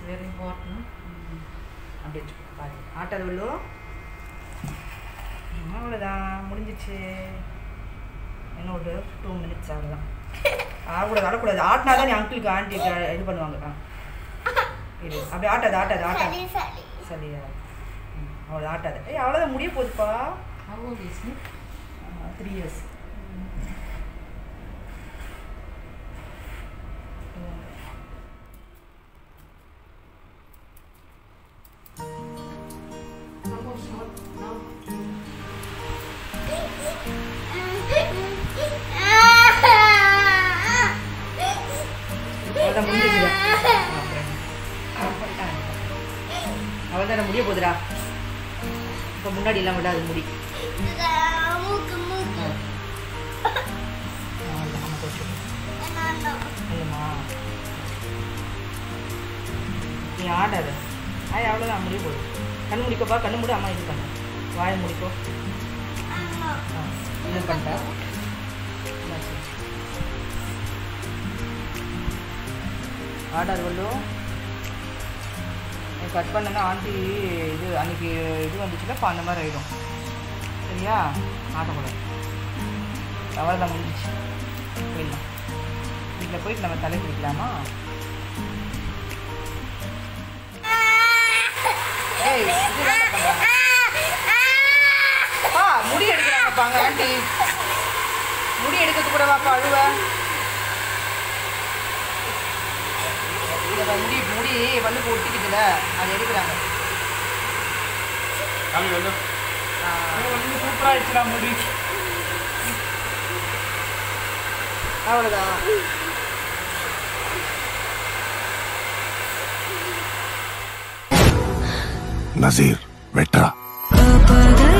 It's very important அப்படி வச்சுக்கோ பாரு ஆட்டது உள்ளோ அவ்வளோதான் முடிஞ்சிச்சு இன்னும் ஒரு டூ மினிட்ஸ் அவ்வளோதான் ஆகக்கூடாது ஆடக்கூடாது ஆட்டினா தான் நீ அங்கிளுக்கு ஆண்டி இது பண்ணுவாங்க ஆ இது அப்படி ஆட்டாது ஆட்டாது ஆட்டாது சரி சரி சரியா ம் அவ்வளோ ஆட்டாது ஏய் அவ்வளோதான் முடிய போகுதுப்பா how old is he three years அவ்வளோதான் முடிஞ்சிச்சுடா அவ்வளோதான் முடிய போகுதுடா இப்போ முன்னாடி எல்லாம் விடாது முடி மூக்கு மூக்கு அவ்வளோதான் நம்ம போச்சு என்னன்னா இல்லைம்மா நீ ஆடாத ஆய் அவ்வளோதான் முடிய போகுது கண்ணு முடிக்கப்பா கண்ணு மூடி அம்மா இது பண்ணு வாயை முடிக்கோ ஆமா ஆ இது பண்ணிட்டா என்னாச்சு? ஆடாது வல்லோ நீ கட் பண்ணனா ஆண்டி இது அன்னைக்கு இது வந்துச்சுல அப்போ அந்த மாதிரி ஆயிடும் சரியா ஆட்டக்கூடாது அவ்வளோதான் முடிஞ்சிச்சு போயிடலாம் வீட்டில் போயிட்டு நம்ம தலை குடிக்கலாமா ஏய் இதுதான் பண்றாங்க. அப்பா முடி எடுக்கிறாங்கப்பாங்க ஆண்டி முடி எடுக்கிறது கூட வாப்பா அழுவ இதை முடி முடி வந்து ஒட்டிக்குதுல அது எடுக்கிறாங்க காமி வந்து சூப்பராக அடிச்சிடா முடி அவ்வளோதான் நசீர் வெட்ரா பத